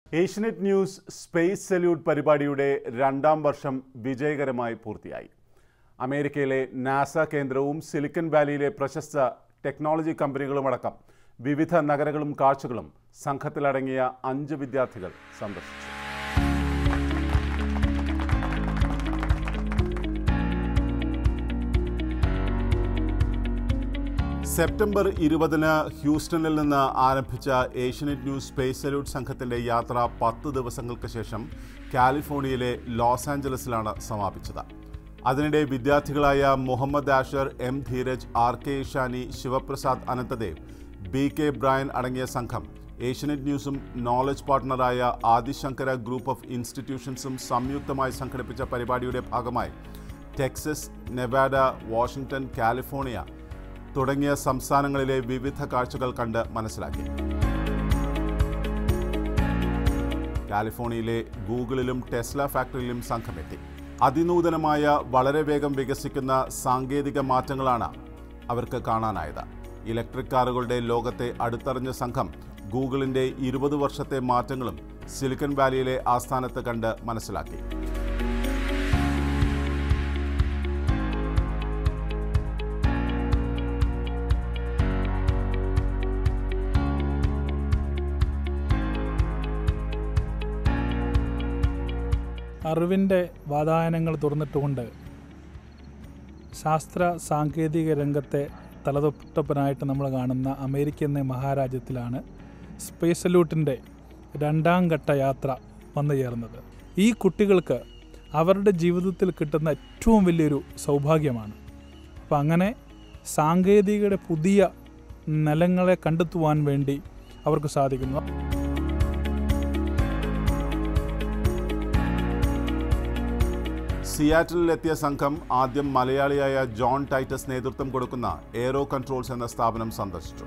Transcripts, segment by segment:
Asianet news space salute പരിപാടിയുടെ രണ്ടാം വർഷം വിജയകരമായി പൂർത്തിയായി അമേരിക്കയിലെ നാസ കേന്ദ്രവും സിലിക്കൺ വാലിയിലെ പ്രശസ്ത ടെക്നോളജി കമ്പനികളുമടക്കം വിവിധ നഗരങ്ങളും കാഴ്ചകളും സംഘത്തിലടങ്ങിയ അഞ്ച് വിദ്യാർത്ഥികൾ സന്ദർശിച്ചു സെപ്റ്റംബർ ഇരുപതിന് ഹ്യൂസ്റ്റണിൽ നിന്ന് ആരംഭിച്ച ഏഷ്യനെറ്റ് ന്യൂസ് സ്പേസ് സല്യൂട്ട് സംഘത്തിന്റെ യാത്ര പത്ത് ദിവസങ്ങൾക്ക് ശേഷം കാലിഫോർണിയയിലെ ലോസ് ആഞ്ചലസിലാണ് സമാപിച്ചത് അതിനിടെ വിദ്യാർത്ഥികളായ Muhammad Ashar M Dheeraj R K Ishani Sivaprasad Ananthadev B K Brian അടങ്ങിയ സംഘം ഏഷ്യനെറ്റ് ന്യൂസും നോളജ് പാർട്ട്ണറായ ആദിശങ്കര ഗ്രൂപ്പ് ഓഫ് ഇൻസ്റ്റിറ്റ്യൂഷൻസും സംയുക്തമായി സംഘടിപ്പിച്ച പരിപാടിയുടെ ഭാഗമായി ടെക്സസ് നെവാഡ വാഷിംഗ്ടൺ കാലിഫോർണിയ തുടങ്ങിയ സംസ്ഥാനങ്ങളിലെ വിവിധ കാഴ്ചകൾ കണ്ട് മനസ്സിലാക്കി കാലിഫോർണിയയിലെ ഗൂഗിളിലും ടെസ്ല ഫാക്ടറിയിലും സംഘമെത്തി അതിനൂതനമായ വളരെ വേഗം വികസിക്കുന്ന സാങ്കേതിക മാറ്റങ്ങളാണ് അവർക്ക് കാണാനായത് ഇലക്ട്രിക് കാറുകളുടെ ലോകത്തെ അടുത്തറിഞ്ഞ സംഘം ഗൂഗിളിൻ്റെ ഇരുപത് വർഷത്തെ മാറ്റങ്ങളും സിലിക്കൺ വാലിയിലെ ആസ്ഥാനത്ത് കണ്ട് മനസ്സിലാക്കി അറിവിൻ്റെ വാതായനങ്ങൾ തുറന്നിട്ടുകൊണ്ട് ശാസ്ത്ര സാങ്കേതിക രംഗത്തെ തലതൊട്ടപ്പനായിട്ട് നമ്മൾ കാണുന്ന അമേരിക്ക എന്ന മഹാരാജ്യത്തിലാണ് സ്പേസ് സല്യൂട്ടിൻ്റെ രണ്ടാം ഘട്ട യാത്ര വന്നു ചേർന്നത് ഈ കുട്ടികൾക്ക് അവരുടെ ജീവിതത്തിൽ കിട്ടുന്ന ഏറ്റവും വലിയൊരു സൗഭാഗ്യമാണ് അപ്പം അങ്ങനെ സാങ്കേതികയുടെ പുതിയ നിലങ്ങളെ കണ്ടെത്തുവാൻ വേണ്ടി അവർക്ക് സാധിക്കുന്നു സിയാറ്റിലെത്തിയ സംഘം ആദ്യം മലയാളിയായ ജോൺ ടൈറ്റസ് നേതൃത്വം കൊടുക്കുന്ന എയറോ കൺട്രോൾസ് എന്ന സ്ഥാപനം സന്ദർശിച്ചു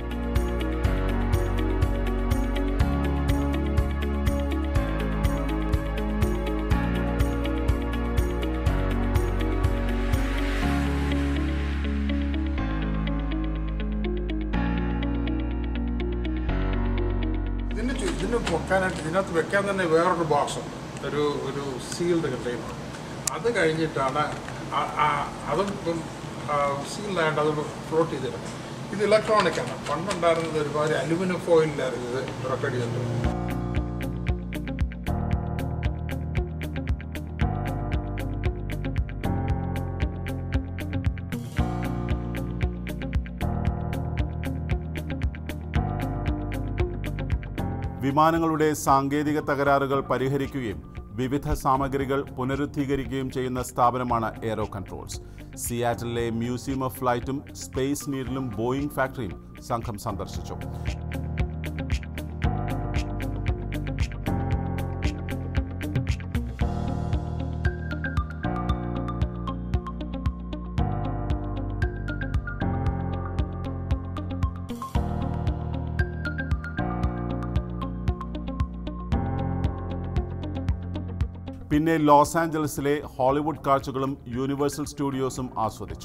ഇതിന് ചു- ഇതിന് പൊക്കാനായിട്ട് ഇതിനകത്ത് വെക്കാൻ തന്നെ വേറൊരു ബോക്സ് ഉണ്ട് ഒരു ഒരു സീൽഡ് കണ്ടെയ്നർ അത് കഴിഞ്ഞിട്ടാണ് ആ- ആ- അതും ഇപ്പം സീൽഡായിട്ട് അത് ഫ്ലോട്ട് ചെയ്തിരുന്നത് ഇത് ഇലക്ട്രോണിക് ആണ് പണ്ടുണ്ടായിരുന്നത് ഒരുപാട് അലുമിനിയം ഫോയിലായിരുന്നു ഇത് റെക്കോർഡ് ചെയ്തിട്ടുണ്ട് വിമാനങ്ങളുടെ സാങ്കേതിക തകരാറുകൾ പരിഹരിക്കുകയും വിവിധ സാമഗ്രികൾ പുനരുദ്ധീകരിക്കുകയും ചെയ്യുന്ന സ്ഥാപനമാണ് എയറോ കൺട്രോൾസ് സിയാറ്റലിലെ മ്യൂസിയം ഓഫ് ഫ്ലൈറ്റും സ്പേസ് നീഡിലും ബോയിങ് ഫാക്ടറിയും സംഘം സന്ദർശിച്ചു പിന്നെ ലോസ് ആഞ്ചലസിലെ ഹോളിവുഡ് കാഴ്ചകളും യൂണിവേഴ്സൽ സ്റ്റുഡിയോസും ആസ്വദിച്ചു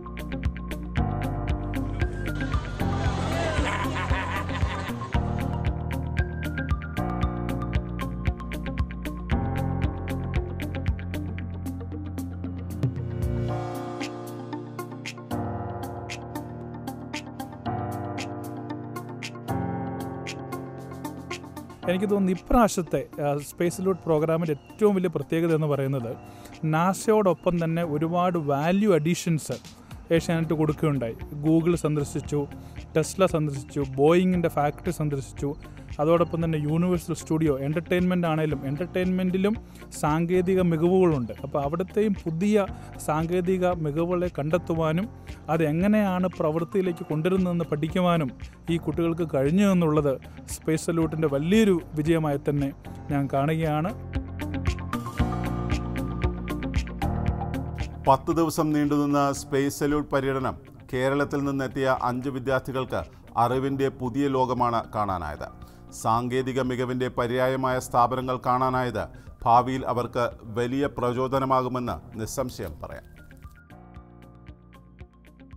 എനിക്ക് തോന്നുന്നു ഇപ്രാവശ്യത്തെ സ്പേസ് ലൂട്ട് പ്രോഗ്രാമിൻ്റെ ഏറ്റവും വലിയ പ്രത്യേകത എന്ന് പറയുന്നത് നാസയോടൊപ്പം തന്നെ ഒരുപാട് വാല്യൂ അഡീഷൻസ് ഏഷ്യാനെറ്റ് കൊടുക്കുകയുണ്ടായി ഗൂഗിൾ സന്ദർശിച്ചു ടെസ്ല സന്ദർശിച്ചു ബോയിങ്ങിൻ്റെ ഫാക്ടറി സന്ദർശിച്ചു അതോടൊപ്പം തന്നെ യൂണിവേഴ്സൽ സ്റ്റുഡിയോ എൻ്റർടൈൻമെൻ്റ് ആണെങ്കിലും എൻ്റർടൈൻമെൻറ്റിലും സാങ്കേതിക മികവുകളുണ്ട് അപ്പോൾ അവിടുത്തെയും പുതിയ സാങ്കേതിക മികവുകളെ കണ്ടെത്തുവാനും അതെങ്ങനെയാണ് പ്രവൃത്തിയിലേക്ക് കൊണ്ടുവരുന്നതെന്ന് പഠിക്കുവാനും ഈ കുട്ടികൾക്ക് കഴിഞ്ഞു എന്നുള്ളത് സ്പേസ് സല്യൂട്ടിൻ്റെ വലിയൊരു വിജയമായി തന്നെ ഞാൻ കാണുകയാണ് പത്ത് ദിവസം നീണ്ടുനിന്ന സ്പേസ് സല്യൂട്ട് പര്യടനം കേരളത്തിൽ നിന്നെത്തിയ അഞ്ച് വിദ്യാർത്ഥികൾക്ക് അറിവിൻ്റെ പുതിയ ലോകമാണ് കാണാനായത് സാങ്കേതിക മികവിൻ്റെ പര്യായമായ സ്ഥാപനങ്ങൾ കാണാനായത് ഭാവിയിൽ അവർക്ക് വലിയ പ്രചോദനമാകുമെന്ന് നിസ്സംശയം പറയാം